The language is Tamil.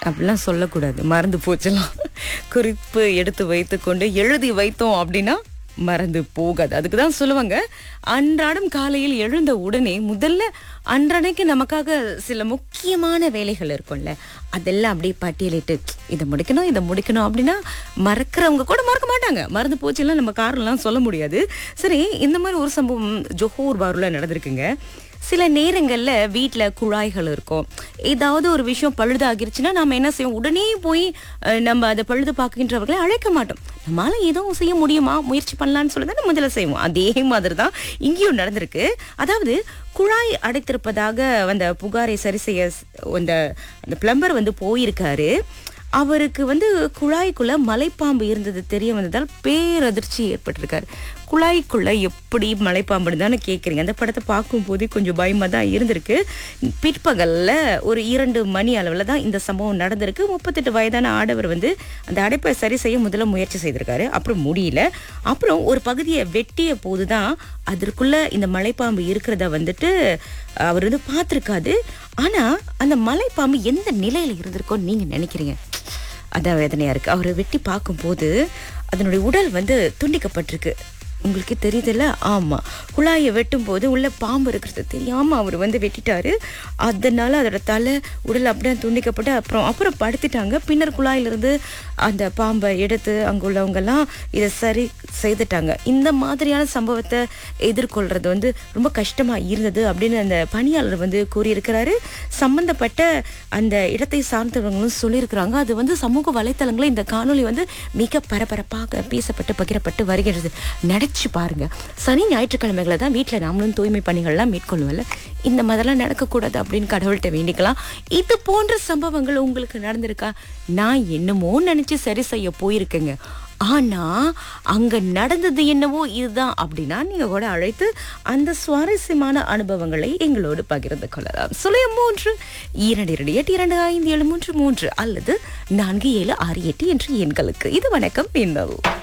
அப்படிலாம் சொல்லக்கூடாது மறந்து போச்சலாம் குறிப்பு எடுத்து வைத்துக்கொண்டு எழுதி வைத்தோம் அப்படின்னா மறந்து போகாது அதுக்கு தான் சொல்லுவாங்க அன்றாடம் காலையில் எழுந்த உடனே முதல்ல அன்றன்னைக்கு நமக்காக சில முக்கியமான வேலைகள் இருக்கும்ல அதெல்லாம் அப்படியே பட்டியலிட்டு இதை முடிக்கணும் இதை முடிக்கணும் அப்படின்னா மறக்கிறவங்க கூட மறக்க மாட்டாங்க மறந்து போச்சுலாம் நம்ம காரணம்லாம் சொல்ல முடியாது சரி இந்த மாதிரி ஒரு சம்பவம் ஜொஹூர் பாருல நடந்திருக்குங்க சில நேரங்கள்ல வீட்ல குழாய்கள் இருக்கும் ஏதாவது ஒரு விஷயம் பழுதாகிருச்சுன்னா நம்ம என்ன செய்வோம் உடனே போய் அஹ், நம்ம அதை பழுது பார்க்கின்றவர்களை அழைக்க மாட்டோம் நம்மளால எதுவும் செய்ய முடியுமா முயற்சி பண்ணலாம்னு சொல்லி தான் முதல்ல செய்வோம் அதே மாதிரி தான் இங்கேயும் நடந்திருக்கு அதாவது குழாய் அடைத்திருப்பதாக அந்த புகாரை சரி செய்ய ஸ்- அந்த அந்த பிளம்பர் வந்து போயிருக்காரு அவருக்கு வந்து குழாய்க்குள்ள மலைப்பாம்பு இருந்தது தெரிய வந்ததால் பேரதிர்ச்சி ஏற்பட்டிருக்காரு குழாய்க்குள்ள எப்படி மலைப்பாம்பு இருந்தான்னு கேட்குறீங்க அந்த படத்தை பார்க்கும்போதே கொஞ்சம் பயமாக தான் இருந்திருக்கு பிற்பகல்ல ஒரு இரண்டு மணி அளவில் தான் இந்த சம்பவம் நடந்திருக்கு முப்பத்தெட்டு வயதான ஆடவர் வந்து அந்த அடைப்பை சரி செய்ய முதல்ல முயற்சி செய்திருக்காரு அப்புறம் முடியல அப்புறம் ஒரு பகுதியை வெட்டிய போது தான் அதற்குள்ள இந்த மலைப்பாம்பு இருக்கிறத வந்துட்டு அவர் வந்து பார்த்துருக்காது ஆனா அந்த மலைப்பாம்பு எந்த நிலையில இருந்திருக்கோன்னு நீங்க நினைக்கிறீங்க அதான் வேதனையா இருக்கு அவரை வெட்டி பார்க்கும்போது அதனுடைய உடல் வந்து துண்டிக்கப்பட்டிருக்கு உங்களுக்கு தெரியுதுல்ல ஆமா குழாயை வெட்டும் போது உள்ள பாம்பு இருக்கிறது தெரியாம அவர் வந்து வெட்டிட்டாரு அதனால அதோட தலை உடல் அப்படியே துண்டிக்கப்பட்டு அப்புறம் அப்புறம் படுத்துட்டாங்க பின்னர் குழாயிலிருந்து அந்த பாம்பை எடுத்து அங்க உள்ளவங்க எல்லாம் இதை சரி செய்துட்டாங்க இந்த மாதிரியான சம்பவத்தை எதிர்கொள்றது வந்து ரொம்ப கஷ்டமா இருந்தது அப்படின்னு அந்த பணியாளர் வந்து கூறியிருக்கிறாரு சம்பந்தப்பட்ட அந்த இடத்தை சார்ந்தவங்களும் சொல்லியிருக்கிறாங்க அது வந்து சமூக வலைத்தளங்களில் இந்த காணொளி வந்து மிக பரபரப்பாக பேசப்பட்டு பகிரப்பட்டு வருகிறது நினைச்சு பாருங்க சனி ஞாயிற்றுக்கிழமைகளை தான் வீட்டில் நாமளும் தூய்மை பணிகள்லாம் மேற்கொள்ளுவோம்ல இந்த மாதிரிலாம் நடக்கக்கூடாது அப்படின்னு கடவுள்கிட்ட வேண்டிக்கலாம் இது போன்ற சம்பவங்கள் உங்களுக்கு நடந்திருக்கா நான் என்னமோ நினைச்சு சரி செய்ய போயிருக்கேங்க ஆனா அங்க நடந்தது என்னவோ இதுதான் அப்படின்னா நீங்க கூட அழைத்து அந்த சுவாரஸ்யமான அனுபவங்களை எங்களோடு பகிர்ந்து கொள்ளலாம் சுலைய மூன்று இரண்டு இரண்டு எட்டு இரண்டு ஐந்து ஏழு மூன்று மூன்று அல்லது நான்கு ஏழு ஆறு எட்டு என்ற எண்களுக்கு இது வணக்கம் பின்னல்